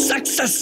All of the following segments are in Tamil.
சக்சஸ்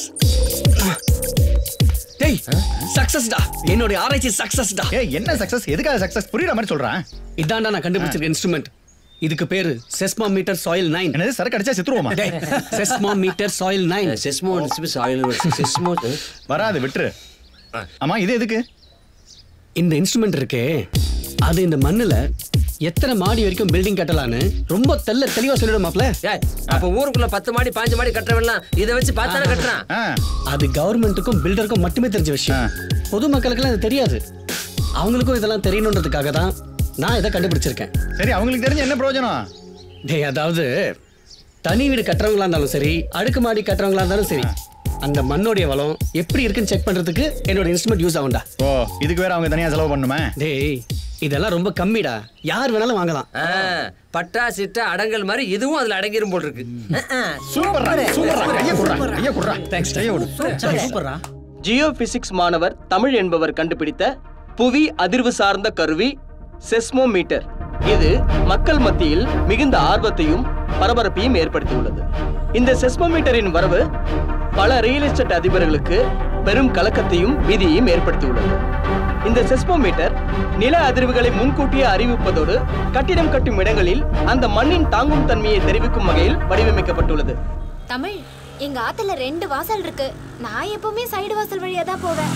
டேய் சக்சஸ்டா என்னோட ஆராய்ச்சி சக்சஸ்டா ஏய் என்ன சக்சஸ் எதுக்காக சக்சஸ் புரியுற மாதிரி சொல்றேன் இதான்டா நான் கண்டுபிடிச்சிருக்க இன்ஸ்ட்ருமெண்ட் இதுக்கு பேரு செஸ்மா மீட்டர் சாயில் நைன் என்னது சரக்கு அடிச்சா செத்துருவோமா செஸ்மா மீட்டர் சாயில் நைன் செஸ்மோ சாயில் செஸ்மோ வராது விட்டுரு ஆமா இது எதுக்கு இந்த இன்ஸ்ட்ருமெண்ட் இருக்கே அது இந்த மண்ணுல எத்தனை மாடி வரைக்கும் பில்டிங் கட்டலான்னு ரொம்ப தெல்ல தெளிவா சொல்லிடுமாப்ல ஏய் அப்ப ஊருக்குள்ள பத்து மாடி பாஞ்சு மாடி கட்டுறவெல்லாம் இதை வச்சு பார்த்தானே கட்டுறான் ஆ, அது கவர்மெண்ட்டுக்கும் பில்டருக்கும் மட்டுமே தெரிஞ்ச விஷயம் பொதுமக்களுக்கெல்லாம் இது தெரியாது அவங்களுக்கும் இதெல்லாம் தெரியணுன்றதுக்காக தான் நான் இதை கண்டுபிடிச்சிருக்கேன் சரி அவங்களுக்கு தெரிஞ்ச என்ன பிரயோஜனம் டேய் அதாவது தனி வீடு கட்டுறவங்களா இருந்தாலும் சரி அடுக்குமாடி கட்டுறவங்களா இருந்தாலும் சரி அந்த மண்ணோடைய வளம் எப்படி இருக்குன்னு செக் பண்றதுக்கு என்னோட இன்ஸ்ட்ருமெண்ட் யூஸ் ஆகும்டா ஓ இதுக்கு வேற அவங்க தனியா செலவு பண்ணுமே டேய் இதெல்லாம் ரொம்ப கம்மிடா யார் வேணாலும் வாங்கலாம் ஆ, பட்டா சிட்டா அடங்கல் மாதிரி இதுவும் அதுல அடங்கிரும் போல் இருக்கு சூப்பர் சூப்பர் கைய குடுறா கைய குடுறா தேங்க்ஸ் கைய விடு ஜியோ பிசிக்ஸ் மாணவர் தமிழ் என்பவர் கண்டுபிடித்த புவி அதிர்வு சார்ந்த கருவி செஸ்மோமீட்டர் இது மக்கள் மத்தியில் மிகுந்த ஆர்வத்தையும் பரபரப்பையும் ஏற்படுத்தியுள்ளது இந்த செஸ்மோமீட்டரின் வரவு பல ரியல் எஸ்டேட் அதிபர்களுக்கு பெரும் கலக்கத்தையும் பீதியையும் ஏற்படுத்தியுள்ளது இந்த செஸ்மோமீட்டர் நில அதிர்வுகளை முன்கூட்டியே அறிவிப்பதோடு கட்டிடம் கட்டும் இடங்களில் அந்த மண்ணின் தாங்கும் தன்மையை தெரிவிக்கும் வகையில் வடிவமைக்கப்பட்டுள்ளது தமிழ் எங்க ஆத்துல ரெண்டு வாசல் இருக்கு நான் எப்பவுமே சைடு வாசல் வழியா தான் போவேன்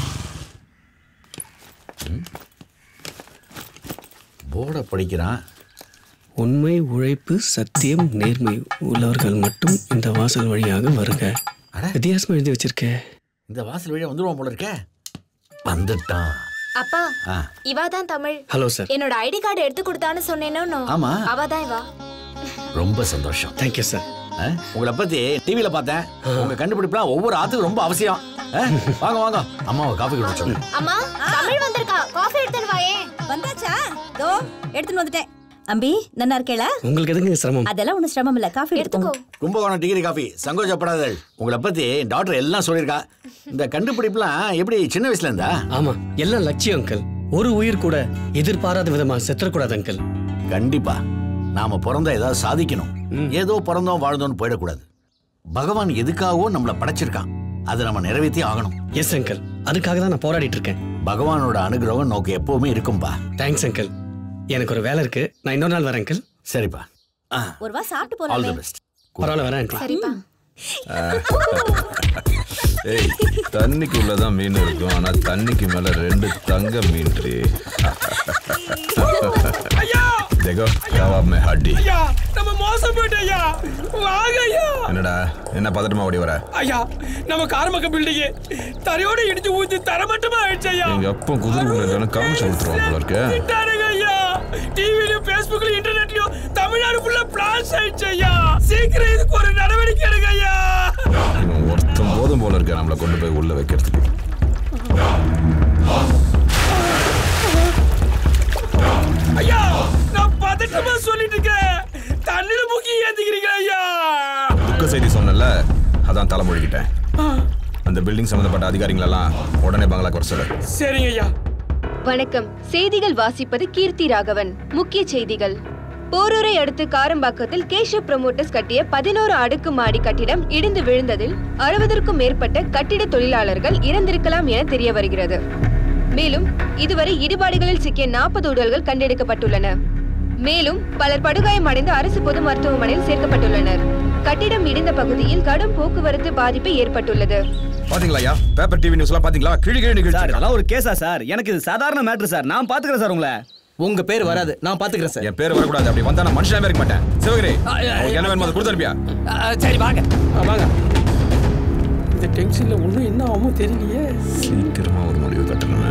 போர்டை படிக்கிறான் உண்மை உழைப்பு சத்தியம் நேர்மை உள்ளவர்கள் மட்டும் இந்த வாசல் வழியாக வருக வித்தியாசமா எழுதி வச்சிருக்கே இந்த வாசல் வழியா வந்துருவான் போல இருக்க வந்துட்டான் அப்பா ஆ. இவா தான் தமிழ் ஹலோ சார் என்னோட ஐடி கார்டு எடுத்து கொடுத்தான்னு சொன்னேனோ ஆமா. அவ தான் இவா ரொம்ப சந்தோஷம் தேங்க்யூ சார் ஆ? உங்களை பத்தி டிவில பார்த்தேன் உங்க கண்டுபிடிப்புலாம் ஒவ்வொரு ஆத்துக்கும் ரொம்ப அவசியம் ஆ? வாங்க வாங்க அம்மாவை காஃபி குடிக்க சொல்லுங்க அம்மா தமிழ் வந்திருக்கா காஃபி எடுத்துன்னு வாயே வந்தாச்சா தோ எடுத்துன்னு வந்துட்டேன் அம்பி நல்லா இருக்கேளா உங்களுக்கு எதுங்க சிரமம் அதெல்லாம் ஒன்றும் சிரமம் இல்ல காஃபி எடுத்துக்கோ எடுத்துக்கோ கும்பகோணம் டிகிரி காஃபி சங்கோஜப்படாதல் உங்களை பத்தி டாக்டர் எல்லாம் சொல்லியிருக்கா இந்த கண்டுபிடிப்புலாம் எப்படி சின்ன வயசுல இருந்தா ஆமா எல்லாம் லட்சியம் அங்கிள் ஒரு உயிர் கூட எதிர்பாராத விதமா செத்துறக்கூடாது அங்கிள் கண்டிப்பா நாம பிறந்தா ஏதாவது சாதிக்கணும் ஏதோ பிறந்தோம் வாழ்ந்தோம்னு போயிடக்கூடாது பகவான் எதுக்காகவோ நம்மளை படைச்சிருக்கான் அதை நம்ம நிறைவேற்றி ஆகணும் எஸ் அங்கிள் அதுக்காக தான் நான் போராடிட்டு இருக்கேன் பகவானோட அனுகிரகம் நோக்கு எப்பவுமே இருக்கும்பா தேங்க்ஸ் அங்கிள் எனக்கு ஒரு வேலை இருக்கு நான் இன்னொரு நாள் வரேன் அங்கிள் சரிப்பா ஒரு வா சாப்பிட்டு ஆல் தி போலாமே பெஸ்ட் பரவாயில்ல வரேன் அங்கிள் சரிப்பா ஏய் தண்ணிக்கு உள்ளதான் மீன் இருக்கும் ஆனா தண்ணிக்கு மேல ரெண்டு தங்க மீன் देखो कबाब में हड्डी ஐயா நம்ம மோசம் போயிட்டோம் ஐயா வாங்க ஐயா என்னடா என்ன பதட்டமா ஓடி வர ஐயா நம்ம காரமக்க பில்டிங் தரையோட இடிச்சு ஊத்தி தரமட்டமா ஆயிடுச்சு ஐயா எங்க அப்பா குதிரை இருந்தாலும் காமிச்சு கொடுத்துருவான் போல இருக்க விட்டாருங்க ஐயா டிவிலயும் பேஸ்புக்லயும் இன்டர்நெட்லயும் தமிழ்நாடு ஃபுல்லா பிளாஸ் ஆயிடுச்சு ஐயா சீக்கிரம் இதுக்கு ஒரு நடவடிக்கை எடுங்க ஐயா இவன் ஒருத்தன் போதும் போல இருக்க நம்மளை கொண்டு போய் உள்ள வைக்கிறதுக்கு ஐயா நான் பதட்டமா சொல்லிட்டு இருக்கேன் தண்ணில முக்கி ஏத்திக்கிறீங்க ஐயா துக்க செய்தி சொன்னல அதான் தலைமொழிக்கிட்டேன் அந்த பில்டிங் சம்பந்தப்பட்ட அதிகாரிகளெல்லாம் உடனே பங்களாக்கு வர சொல்லு சரிங்க ஐயா வணக்கம் செய்திகள் வாசிப்பது கீர்த்தி ராகவன் முக்கிய செய்திகள் போரூரை அடுத்து காரம்பாக்கத்தில் கேஷவ் ப்ரமோட்டர்ஸ் கட்டிய பதினோரு அடுக்கு மாடி கட்டிடம் இடிந்து விழுந்ததில் அறுபதற்கும் மேற்பட்ட கட்டிட தொழிலாளர்கள் இறந்திருக்கலாம் என தெரிய வருகிறது மேலும் இதுவரை இடிபாடுகளில் சிக்கிய நாற்பது உடல்கள் கண்டெடுக்கப்பட்டுள்ளன மேலும் பலர் படுகாயமடைந்து அரசு பொது மருத்துவமனையில் சேர்க்கப்பட்டுள்ளனர் கட்டிடம் இடிந்த பகுதியில் கடும் போக்குவரத்து பாதிப்பு ஏற்பட்டுள்ளது பாத்தீங்களா ஐயா பேப்பர் டிவி நியூஸ் எல்லாம் பாத்தீங்களா கிழி கிழி நிகழ்ச்சி அதெல்லாம் ஒரு கேஸா சார் எனக்கு இது சாதாரண மேட்ரு சார் நான் பாத்துக்கிறேன் சார் உங்களை உங்க பேர் வராது நான் பாத்துக்கிறேன் சார் என் பேர் வரக்கூடாது அப்படி வந்தா நான் மனுஷனாவே இருக்க மாட்டேன் சிவகிரி அவங்களுக்கு என்ன வேணுமோ அதை கொடுத்து அனுப்பியா சரி வாங்க வாங்க இந்த டென்ஷன்ல ஒண்ணும் என்ன ஆகுமோ தெரியலையே சீக்கிரமா ஒரு முடிவு கட்டணுமே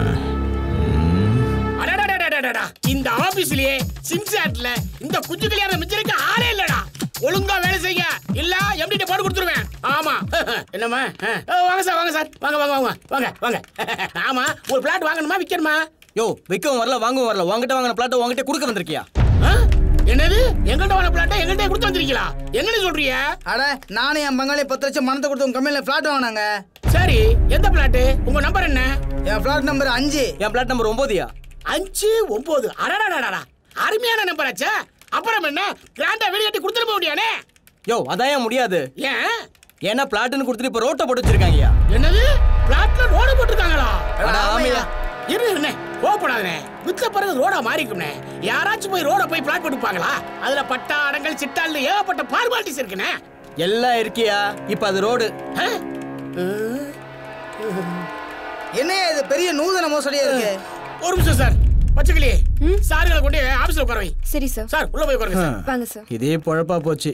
அடடடடடடடா. இந்த ஆபீஸ்லயே சின்சாட்ல இந்த குஞ்சு கல்யாணம் மிச்சருக்கு ஆளே இல்லடா ஒழுங்கா வேலை செய்ய இல்ல எப்படி போட்டு கொடுத்துருவேன் ஆமா என்னம்மா ஆ. ஓ, வாங்க சார் வாங்க சார் வாங்க வாங்க வாங்க வாங்க வாங்க ஆமா ஒரு பிளாட் வாங்கணுமா விக்கணுமா யோ விற்கவும் வரல வாங்கவும் வரல உங்ககிட்ட வாங்கின பிளாட்டை உங்ககிட்ட கொடுக்க வந்திருக்கியா ஆ? என்னது எங்கள்கிட்ட வாங்க பிளாட்டை எங்கள்கிட்ட கொடுத்து வந்திருக்கீங்களா என்னன்னு சொல்றீங்க அட நானும் என் பங்காளி பத்து லட்சம் மனத்தை கொடுத்து உங்க கம்பெனில பிளாட் வாங்கினாங்க சரி எந்த பிளாட் உங்க நம்பர் என்ன என் பிளாட் நம்பர் அஞ்சு என் பிளாட் நம்பர் ஒன்பதுயா அஞ்சு ஒன்பது அடடடடடா அருமையான நம்பர் ஆச்சே அப்புறம் என்ன கிராண்டா வெளியேட்டி கொடுத்துட முடியானே யோ அதான் ஏன் முடியாது ஏன் ஏன்னா பிளாட்னு கொடுத்துட்டு இப்ப ரோட்டை போட்டு வச்சிருக்காங்கய்யா என்னது பிளாட்ல ரோடு போட்டிருக்காங்களா அட, ஆமையா. இரு என்ன கோவப்படாதே வித்த பிறகு ரோடா மாறிக்கும்னே யாராச்சும் போய் ரோட போய் பிளாட் போட்டுப்பாங்களா அதுல பட்டா அடங்கல் சிட்டால் ஏகப்பட்ட பார்மாலிட்டிஸ் இருக்குண்ணே எல்லாம் இருக்கியா இப்ப அது ரோடு என்னையா இது பெரிய நூதன மோசடியா இருக்கு ஒரு நிமிஷம் சார் பச்சைக்கிளி சார்களை கொண்டு ஆபீஸ்ல உட்கார வை சரி சார் சார் உள்ள போய் உட்காருங்க சார் வாங்க சார் இதே பொழப்பா போச்சு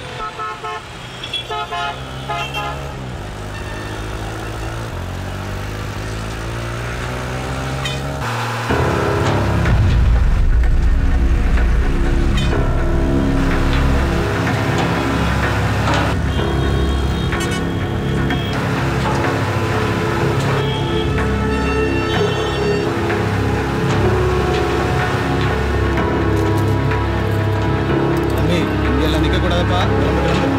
தம்பி இங்க எல்லாம் நிக்க கூடாதுப்பா கிளம்பு, கிளம்பு.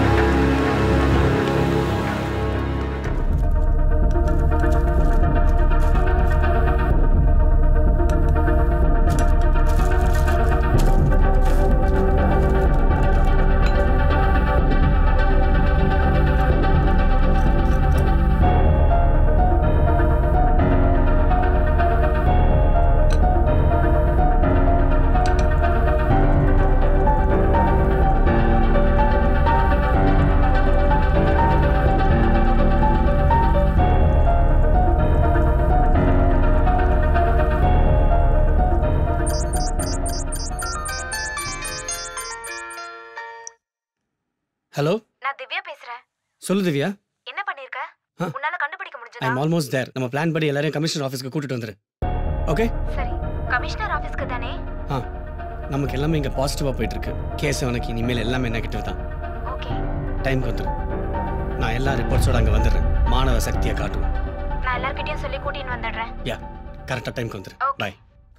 ஹலோ நான் திவ்யா பேசுறேன் சொல்லு திவ்யா என்ன பண்ணிருக்க ஆ. உன்னால கண்டுபிடிக்க ஐ முடிஞ்சதா எம் ஆல்மோஸ்ட் தேர் நம்ம பிளான் படி எல்லாரையும் கமிஷனர் ஆஃபீஸ்க்கு கூட்டிட்டு வந்துரு ஓகே சரி கமிஷனர் ஆபீஸ்க்கு தானே ஆ நமக்கு எல்லாமே இங்கே பாசிட்டிவாக போயிட்டு இருக்கு கேஸ் அவனுக்கு இனிமேல் எல்லாமே நெகட்டிவ் தான் ஓகே டைம்க்கு வந்துரு நான் எல்லா ரிப்போர்ட்ஸோட அங்கே வந்துடுறேன் மாணவ சக்தியை காட்டுவோம் நான் எல்லார்கிட்டயும் சொல்லி கூட்டின்னு வந்துடுறேன் யா கரெக்டாக டைம்க்கு வந்துரு பாய்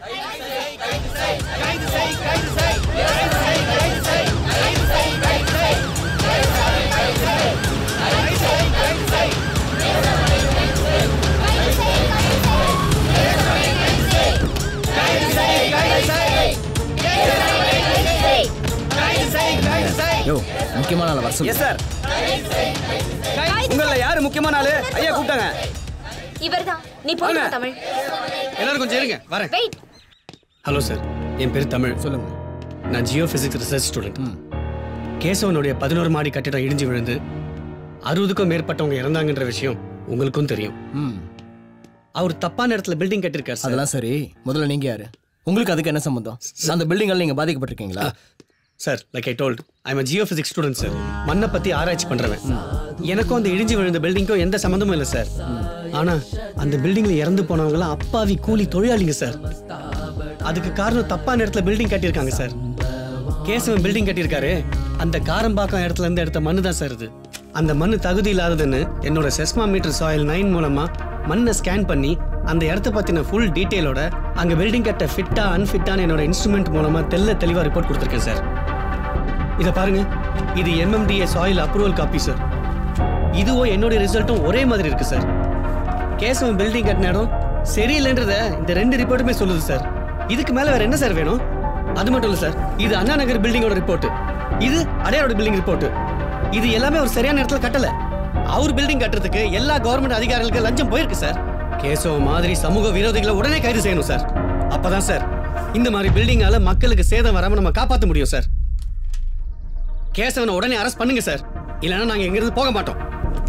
யோ முக்கியமான ஆளை வர சொல்லு எஸ் சார் உங்கள யாரு முக்கியமான ஆளு ஐயா கூப்பிட்டாங்க இவர்தான் நீ போங்க தமிழ் எல்லாரும் கொஞ்சம் இருங்க வரேன் வெயிட் ஹலோ சார் என் பேர் தமிழ் சொல்லுங்க நான் ஜியோ பிசிக்ஸ் ரிசர்ச் ஸ்டூடெண்ட் கேசவனுடைய பதினோரு மாடி கட்டிடம் இடிஞ்சு விழுந்து அறுபதுக்கும் மேற்பட்டவங்க இறந்தாங்கன்ற விஷயம் உங்களுக்கும் தெரியும் ம் அவர் தப்பான இடத்துல பில்டிங் கட்டிருக்காரு சார் அதெல்லாம் சரி முதல்ல நீங்க யாரு உங்களுக்கு அதுக்கு என்ன சம்பந்தம் அந்த பில்டிங்கால நீங்க பாதிக்கப்பட்டிருக்கீங்களா sir like I told I'm geophysics student sir மண்ணை பத்தி ஆராய்ச்சி பண்றவன் எனக்கும் அந்த இடிஞ்சு விழுந்த பில்டிங்க்கும் எந்த சம்மந்தமும் இல்லை சார் ஆனா அந்த பில்டிங்ல இறந்து போனவங்கலாம் அப்பாவி கூலி தொழிலாளிங்க சார் அதுக்கு காரணம் தப்பான இடத்துல பில்டிங் கட்டியிருக்காங்க சார் கேசவன் பில்டிங் கட்டியிருக்காரு அந்த காரம்பாக்கம் இடத்துல இருந்து எடுத்த மண்ணு தான் சார் இது அந்த மண்ணு தகுதி இல்லாததுன்னு என்னோட செஸ்மா மீட்டர் சாயில் நைன் மூலமா மண்ணை ஸ்கேன் பண்ணி அந்த இடத்த பத்தின ஃபுல் டீட்டெயிலோட அங்க பில்டிங் கட்ட ஃபிட்டா அன்ஃபிட்டான என்னோட இன்ஸ்ட்ருமெண்ட் மூலமா தெல்ல தெளிவா ரிப்போர்ட் கொடுத்துருக்கேன் சார் இதை பாருங்க இது MMDA soil approval copy sir இதுவும் என்னோட ரிசல்ட்டும் ஒரே மாதிரி இருக்கு சார் கேசவன் பில்டிங் கட்டின இடம் சரியில்லைன்றத இந்த ரெண்டு ரிப்போர்ட்டுமே சொல்லுது சார் இதுக்கு மேல வேற என்ன சார் வேணும் அது மட்டும் இல்ல சார் இது அண்ணா நகர் பில்டிங்கோட ரிப்போர்ட் இது அடையாரோட பில்டிங் ரிப்போர்ட் இது எல்லாமே ஒரு சரியான இடத்துல கட்டல அவர் பில்டிங் கட்டுறதுக்கு எல்லா கவர்மெண்ட் அதிகாரிகளுக்கு லஞ்சம் போயிருக்கு சார் கேசவ மாதிரி சமூக விரோதிகளை உடனே கைது செய்யணும் சார் அப்பதான் சார் இந்த மாதிரி பில்டிங்கால மக்களுக்கு சேதம் வராம நம்ம காப்பாற்ற முடியும் சார் கேசவனை உடனே அரெஸ்ட் பண்ணுங்க சார் இல்லைன்னா நாங்க எங்கிருந்து போக மாட்டோம்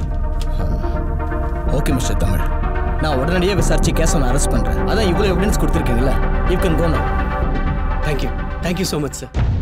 ஓகே மிஸ்டர் தமிழ் நான் உடனடியாக விசாரிச்சு கேஸை நான் அரெஸ்ட் பண்றேன் அதான் இவ்வளவு எவிடன்ஸ் கொடுத்துருக்கீங்களா you can go no thank you thank you so much sir